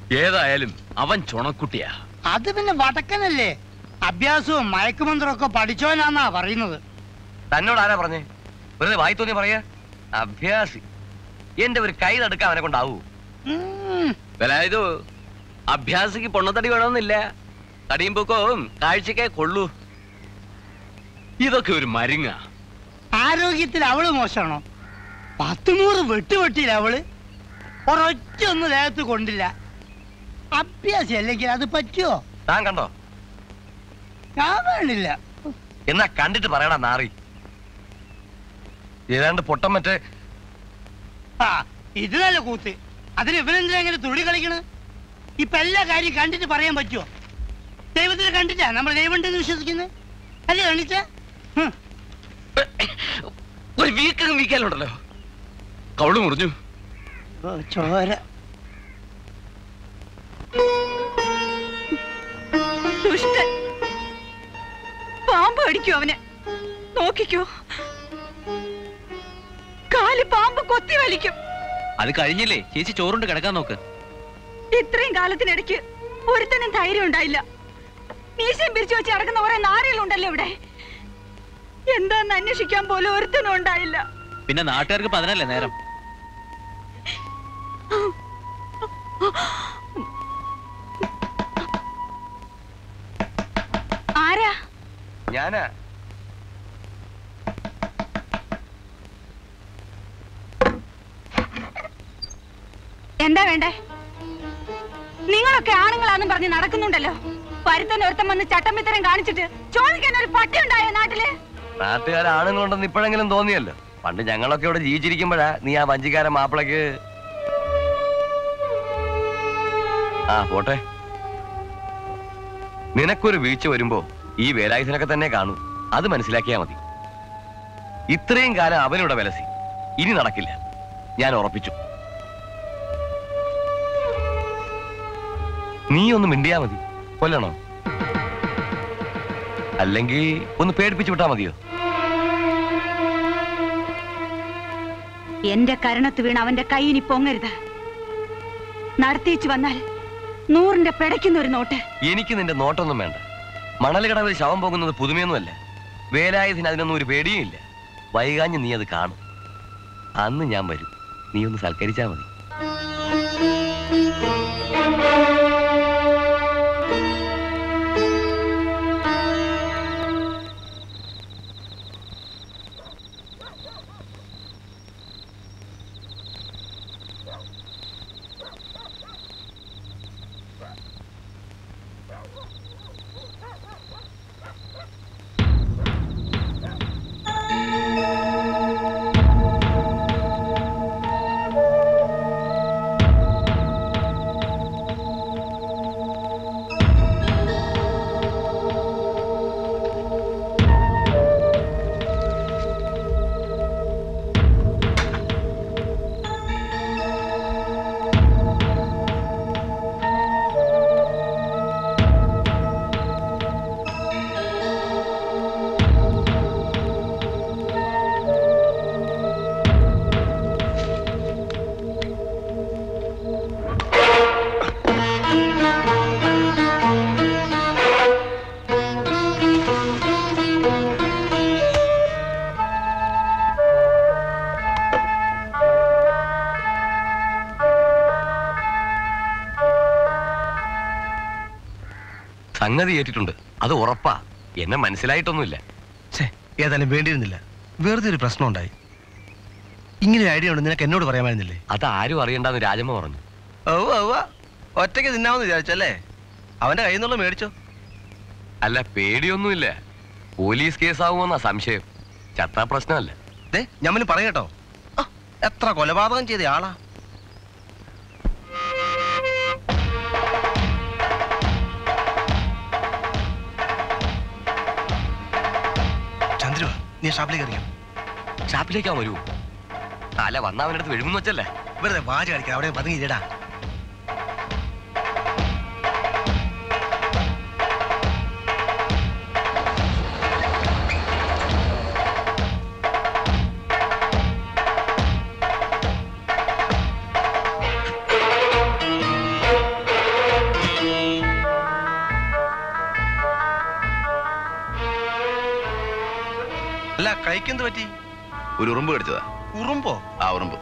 ഏതായാലും അവൻ ചുണക്കുട്ടിയാ അത് പിന്നെ വടക്കനല്ലേ അഭ്യാസവും മയക്കുമന്ത്രവും ഒക്കെ പഠിച്ചവനാന്നാ പറയുന്നത് തന്നോട് ആരാ പറഞ്ഞേ വെറുതെ വായി തോന്നി പറയാ അഭ്യാസി എന്റെ ഒരു കൈ തടുക്കാൻ അവനെ കൊണ്ടാവൂ ഉം. വേലായുധു അഭ്യാസിക്ക് പൊണ്ണത്തടി വേണമെന്നില്ല തടിയും പൊക്കവും കാഴ്ചക്കേ കൊള്ളൂ ഇതൊക്കെ ഒരു മരുങ്ങ ആരോഗ്യത്തിൽ അവള് മോശമാണോ പത്ത് നൂറ് വെട്ടുവെട്ടിയില്ല അവള് ഒരൊറ്റ ഒന്നും ദേഹത്ത് കൊണ്ടില്ല അഭ്യാസം അല്ലെങ്കിൽ അത് പറ്റുമോ താൻ കണ്ടോ ഞാൻ വേണില്ല എന്നാ കണ്ടിട്ട് പറയടാ നാറി ഏതാണ്ട് പൊട്ടം മറ്റേ ആ ഇത് നല്ല കൂത്ത് അതിന് ഇവനെന്തിനാ ഇങ്ങനെ തുള്ളി കളിക്കണ് ഇപ്പൊ എല്ലാ കാര്യം കണ്ടിട്ട് പറയാൻ പറ്റുമോ ദൈവത്തിനെ കണ്ടിട്ടാ നമ്മൾ ദൈവം ഉണ്ടെന്ന് വിശ്വസിക്കുന്നത് അല്ലേ കാണിച്ച ഒരു വീക്കങ്ങ് വീക്കാലുണ്ടല്ലോ കവള് മുറിഞ്ഞു ചോര ദുഷ്ടൻ പാമ്പ് അടിക്കൂ അവന് നോക്കിക്കോ കാല് പാമ്പ് കൊത്തി വലിക്കും അത് കഴിഞ്ഞില്ലേ ചേച്ചി ചോറുണ്ട് കിടക്കാൻ നോക്ക് ഇത്രയും കാലത്തിനിടയ്ക്ക് ഒരുത്തനും ധൈര്യം ഉണ്ടായില്ല മീശയും പിരിച്ചു വെച്ച് നടക്കുന്ന കുറെ നാരകളുണ്ടല്ലോ ഇവിടെ എന്താന്ന് അന്വേഷിക്കാൻ പോലും ഒരുത്തനും ഉണ്ടായില്ല പിന്നെ നാട്ടുകാർക്ക് പതിനല്ലേ നേരം ആരാ ഞാനാ എന്താ വേണ്ടേ നിങ്ങളൊക്കെ ആണുങ്ങളാന്നും പറഞ്ഞ് നടക്കുന്നുണ്ടല്ലോ പരുത്തൻ ഒരുത്തം വന്ന് ചട്ടമ്പിത്തരം കാണിച്ചിട്ട് ചോദിക്കാൻ ഒരു പട്ടി ഉണ്ടായോ നാട്ടില് നാട്ടുകാരാണുങ്ങളുണ്ടെന്ന് ഇപ്പോഴെങ്കിലും തോന്നിയല്ലോ പണ്ട് ഞങ്ങളൊക്കെ ഇവിടെ ജീവിച്ചിരിക്കുമ്പോഴാ നീ ആ വഞ്ചിക്കാരൻ മാപ്പിളക്ക് ആ പോട്ടെ നിനക്കൊരു വീഴ്ച വരുമ്പോ ഈ വേലായുധനൊക്കെ തന്നെ കാണൂ അത് മനസ്സിലാക്കിയാ മതി ഇത്രയും കാലം അവനിവിടെ വിലസി ഇനി നടക്കില്ല ഞാൻ ഉറപ്പിച്ചു നീ ഒന്ന് മിണ്ടിയാ മതി കൊല്ലണോ അല്ലെങ്കിൽ ഒന്ന് പേടിപ്പിച്ചു വിട്ടാ മതിയോ എന്റെ കരണത്ത് വീണ് അവന്റെ കൈയിനി പൊങ്ങരുത് നടത്തിച്ചു വന്നാൽ നൂറിന്റെ പിടയ്ക്കുന്ന ഒരു നോട്ട് എനിക്ക് നിന്റെ നോട്ടൊന്നും വേണ്ട മണലുകടവിൽ ശവം പോകുന്നത് പുതുമയൊന്നുമല്ല വേലായുധന് അതിനൊന്നും ഒരു പേടിയും ഇല്ല വൈകാഞ്ഞ് നീ അത് കാണും അന്ന് ഞാൻ വരും നീ ഒന്ന് സൽക്കരിച്ചാ മതി സംഗതി ഏറ്റിട്ടുണ്ട് അത് ഉറപ്പാ എന്നെ മനസ്സിലായിട്ടൊന്നുമില്ല ഛേ ഏതായാലും വേണ്ടിയിരുന്നില്ല വെറുതെ ഒരു പ്രശ്നം ഉണ്ടായി ഇങ്ങനെ ഒരു ഐഡിയ ഉണ്ട് നിനക്ക് എന്നോട് പറയാമായിരുന്നില്ലേ അത് ആരും അറിയണ്ടെന്ന് രാജമ്മ പറഞ്ഞു ഓ ഓ ഒറ്റയ്ക്ക് തിന്നാമെന്ന് വിചാരിച്ചല്ലേ അവന്റെ കയ്യിൽ നിന്നുള്ള മേടിച്ചോ അല്ല പേടിയൊന്നുമില്ല പോലീസ് കേസാവുമെന്നാ സംശയം ചത്താ പ്രശ്നമല്ല ദേ ഞമ്മന് പറയട്ടോ ആ, എത്ര കൊലപാതകം ചെയ്ത ആളാ ചന്ദ്രു നീ ഷാപ്പിലേക്ക് അറിയാം ഷാപ്പിലേക്കാ വരൂ അല്ല വന്ന അവൻ്റെ അടുത്ത് വിഴുങ്ങുന്നു വെച്ചല്ലേ വെറുതെ വാച കളിക്കാം അവിടെ പതുങ്ങിയില്ലടാ കൈക്കെന്ത് പറ്റി ഒരു ഉറുമ്പ് കടിച്ചതാ ഉറുമ്പോ ആ ഉറുമ്പ്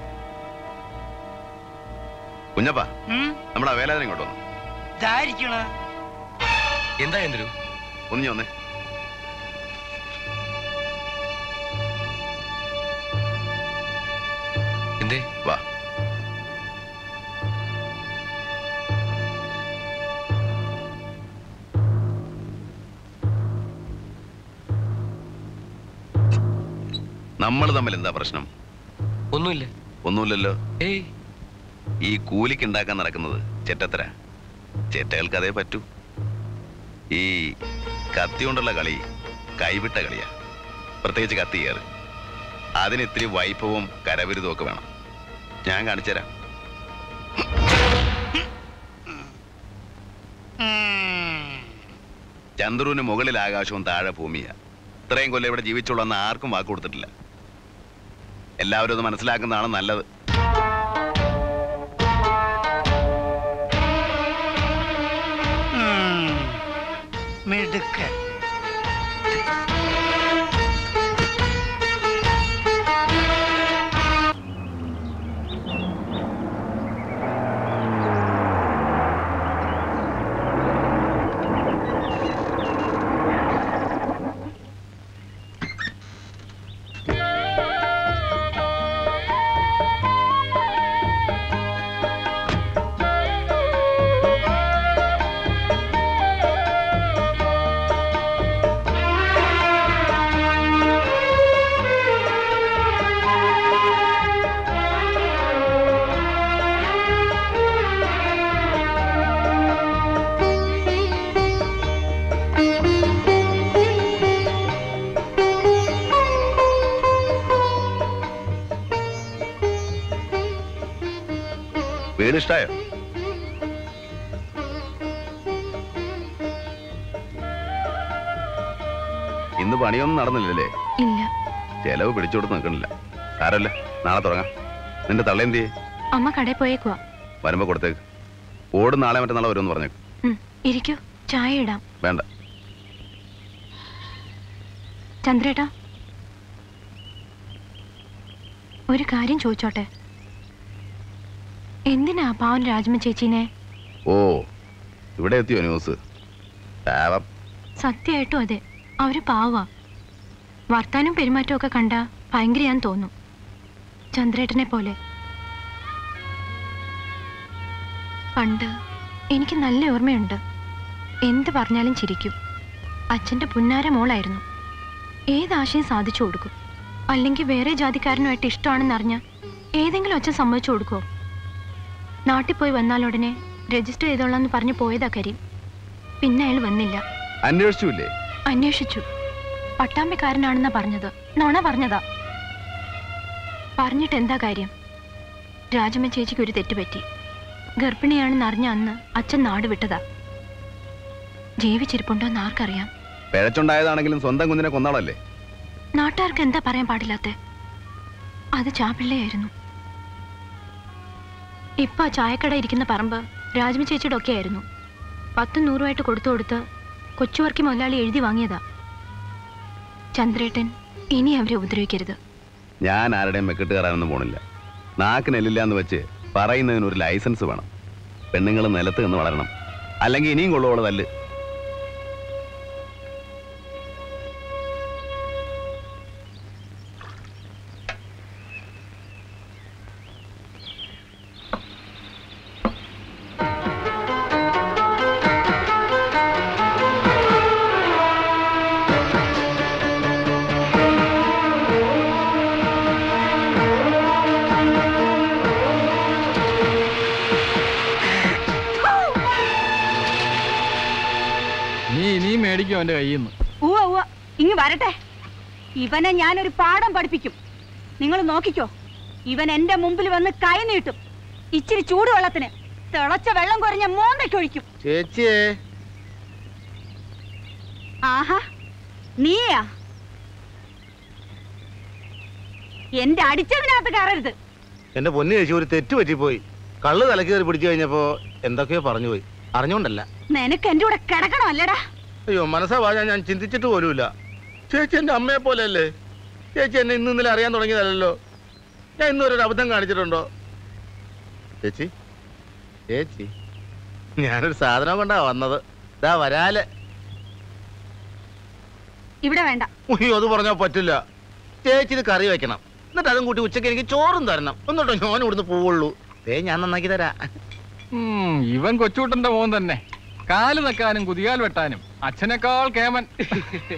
കുഞ്ഞപ്പാ ഉം, നമ്മുടെ വേലാതിനെ ഇങ്ങോട്ട് വന്നു ഇതായിരിക്കണ എന്താ എന്തൊരു ഒന്ന് ഞാൻ വന്നേ എന്തേ വാ നമ്മൾ തമ്മിൽ എന്താ പ്രശ്നം ഒന്നുമില്ല ഒന്നുമില്ലല്ലോ ഏയ് ഈ കൂലിക്ക് ഉണ്ടാക്കാൻ നടക്കുന്നത് ചെറ്റത്തര ചെറ്റകൾക്ക് അതേ പറ്റൂ ഈ കത്തി കൊണ്ടുള്ള കളി കൈവിട്ട കളിയാ പ്രത്യേകിച്ച് കത്തി കയറ് അതിന് ഇത്തിരി വൈഭവവും കരവിരുതും ഒക്കെ വേണം ഞാൻ കാണിച്ചുതരാം ചന്ദ്രുവിന് മുകളിൽ ആകാശവും താഴെ ഭൂമിയാ ഇത്രയും കൊല്ലം ഇവിടെ ജീവിച്ചുള്ളെന്ന് ആർക്കും വാക്ക് കൊടുത്തിട്ടില്ല എല്ലാവരും അത് മനസ്സിലാക്കുന്നതാണ് നല്ലത് മിടുക്കൻ വീട് ഇഷ്ടായോ ഇന്ന് പണിയൊന്നും നടന്നില്ലല്ലേ ഇല്ല ചെലവ് പിടിച്ചോടുത്ത് നിൽക്കണില്ല സാരല്ല നാളെ തുടങ്ങാം നിന്റെ തള്ളേന്തിയെ അമ്മ കടയിൽ പോയേക്കുവാ വരുമ്പോ കൊടുത്തേക്ക് ഓട് നാളെ മറ്റന്നാളെ വരുമെന്ന് പറഞ്ഞേക്ക് ഉം, ഇരിക്കൂ ചായ ഇടാം വേണ്ട ചന്ദ്രേട്ടാ ഒരു കാര്യം ചോദിച്ചോട്ടെ എന്തിനാ പാവൻ രാജമ്മ ചേച്ചീനെ ഓ ഇവിടെ എത്തിയോ ന്യൂസ് പാവം സത്യമായിട്ടും അതെ അവര് പാവാ വർത്താനം പെരുമാറ്റവും ഒക്കെ കണ്ട ഭയങ്കരയാന്ന് തോന്നും ചന്ദ്രേട്ടനെ പോലെ പണ്ട് എനിക്ക് നല്ല ഓർമ്മയുണ്ട് എന്ത് പറഞ്ഞാലും ചിരിക്കും അച്ഛൻ്റെ പുന്നാര മോളായിരുന്നു ഏതാശയം സാധിച്ചു കൊടുക്കും അല്ലെങ്കിൽ വേറെ ജാതിക്കാരനുമായിട്ട് ഇഷ്ടമാണെന്നറിഞ്ഞ ഏതെങ്കിലും അച്ഛൻ സമ്മതിച്ചു കൊടുക്കുമോ നാട്ടിൽ പോയി വന്നാലുടനെ രജിസ്റ്റർ ചെയ്തോളാം എന്ന് പറഞ്ഞു പോയതാ കരീം പിന്നെ അയാൾ വന്നില്ല അന്വേഷിച്ചില്ലേ അന്വേഷിച്ചു പട്ടാമ്പിക്കാരനാണെന്നാ പറഞ്ഞത് നുണ പറഞ്ഞതാ പറഞ്ഞിട്ട് എന്താ കാര്യം രാജമ്മ ചേച്ചിക്ക് ഒരു തെറ്റുപറ്റി ഗർഭിണിയാണെന്ന് അറിഞ്ഞ അന്ന് അച്ഛൻ നാട് വിട്ടതാ ജീവിച്ചിരിപ്പുണ്ടോ എന്ന് ആർക്കറിയാം പിഴച്ചുണ്ടായതാണെങ്കിലും സ്വന്തം കുഞ്ഞിനെ കൊന്നാളല്ലേ നാട്ടുകാർക്ക് എന്താ പറയാൻ പാടില്ലാത്തെ അത് ചാപ്പിള്ളയായിരുന്നു ഇപ്പൊ ആ ചായക്കട ഇരിക്കുന്ന പറമ്പ് രാജമ്മ ചേച്ചിയുടെ ഒക്കെ ആയിരുന്നു പത്തും നൂറുമായിട്ട് കൊടുത്തു കൊടുത്ത് കൊച്ചുവർക്കി മുതലാളി എഴുതി വാങ്ങിയതാ ചന്ദ്രേട്ടൻ ഇനി അവരെ ഉപദ്രവിക്കരുത് ഞാൻ ആരുടെയും മെക്കിട്ട് കയറാനൊന്നും പോണില്ല നാക്കിനെല്ലില്ല എന്ന് വെച്ച് പറയുന്നതിന് ഒരു ലൈസൻസ് വേണം പെണ്ണുങ്ങൾ നിലത്ത് നിന്ന് വളരണം അല്ലെങ്കിൽ ഇനിയും കൊള്ളുവോള് തല്ല് നീ ഇനിയും മേടിക്കും അവന്റെ കയ്യിൽ നിന്ന് ഉവ്വ ഉവ്വ ഇങ്ങ് വരട്ടെ ഇവനെ ഞാനൊരു പാഠം പഠിപ്പിക്കും നിങ്ങൾ നോക്കിക്കോ ഇവൻ എന്റെ മുമ്പിൽ വന്ന് കൈ നീട്ടും ഇച്ചിരി ചൂടുവെള്ളത്തിന് തിളച്ച വെള്ളം കുറഞ്ഞ മോന്തയ്ക്കൊഴിക്കും ചേച്ചിയേ ആഹാ നീയാ എന്റെ അടിച്ചതിനകത്ത് കയറരുത് എന്റെ പൊന്നു ചേച്ചി ഒരു തെറ്റ് പറ്റിപ്പോയി കള്ള് തലക്ക് കയറി പിടിച്ചു കഴിഞ്ഞപ്പോ എന്തൊക്കെയോ പറഞ്ഞു പോയി അറിഞ്ഞോണ്ടല്ല നിനക്ക് എന്റെ കൂടെ കിടക്കണം അല്ലടാ അയ്യോ മനസ്സാ വാ ഞാൻ ചിന്തിച്ചിട്ട് പോലുമില്ല ചേച്ചി എന്റെ അമ്മയെ പോലെ അല്ലേ ചേച്ചി എന്നെ ഇന്ന് ഇന്നലെ അറിയാൻ തുടങ്ങിയതല്ലോ ഞാൻ ഇന്നുവരെ ഒരു അബദ്ധം കാണിച്ചിട്ടുണ്ടോ ചേച്ചി ചേച്ചി ഞാനൊരു സാധനം കൊണ്ടാ വന്നത് ഇതാ വരാല് ഇവിടെ വേണ്ട ഉയ്യോ അത് പറഞ്ഞാൽ പറ്റില്ല ചേച്ചി ഇത് കറി വെക്കണം എന്നിട്ട് അതും കൂട്ടി ഉച്ചയ്ക്ക് എനിക്ക് ചോറും തരണം എന്നിട്ടോ ഞാൻ ഇവിടുന്ന് പോവുള്ളൂ ദേ ഞാൻ നന്നാക്കി തരാം ഉം, ഇവൻ കൊച്ചൂട്ടന്റെ മോൻ തന്നെ കാല് വെക്കാനും കുതികാൽ വെട്ടാനും അച്ഛനേക്കാൾ കേമൻ